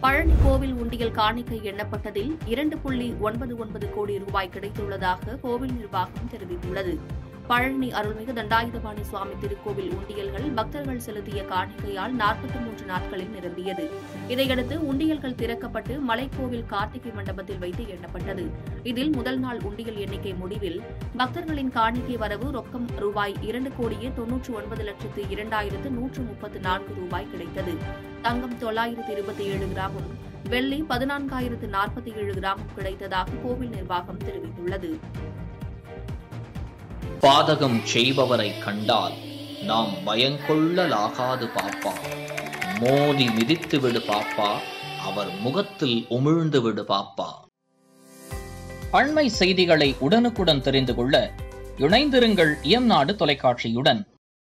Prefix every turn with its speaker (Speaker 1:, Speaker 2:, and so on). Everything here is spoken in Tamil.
Speaker 1: பழனி கோவில் உண்டியல் காணிக்கை எண்ணப்பட்டதில் இரண்டு புள்ளி ஒன்பது ஒன்பது கோடி ரூபாய் கிடைத்துள்ளதாக கோவில் நிர்வாகம் தெரிவித்துள்ளது பழனி அருள்மிகு தண்டாயுதபாணி சுவாமி திருக்கோவில் உண்டியல்கள் பக்தர்கள் செலுத்திய காணிக்கையால் நாற்பத்தி மூன்று நாட்களில் நிரம்பியது இதையடுத்து உண்டியல்கள் திறக்கப்பட்டு மலைக்கோவில் கார்த்திகை மண்டபத்தில் வைத்து எண்ணப்பட்டது இதில் முதல் நாள் உண்டியல் எண்ணிக்கை முடிவில் பக்தர்களின் காணிக்கை வரவு ரொக்கம் ரூபாய் இரண்டு கோடியே தொன்னூற்று ஒன்பது லட்சத்து இரண்டாயிரத்து நூற்று முப்பத்து நான்கு ரூபாய் கிடைத்தது தங்கம் தொள்ளாயிரத்து இருபத்தி ஏழு கிராமும் வெள்ளி பதினான்காயிரத்து நாற்பத்தி ஏழு கிராமும் கிடைத்ததாக கோவில் நிர்வாகம் தெரிவித்துள்ளது
Speaker 2: பாதகம் செய்பவரை கண்டால் நாம் பயங்கொள்ளலாகாது பாப்பா மோதி மிதித்து விடு பாப்பா அவர் முகத்தில் உமிழ்ந்து விடு பாப்பா அண்மை செய்திகளை உடனுக்குடன் தெரிந்து கொள்ள இணைந்திருங்கள் இயம்நாடு தொலைக்காட்சியுடன்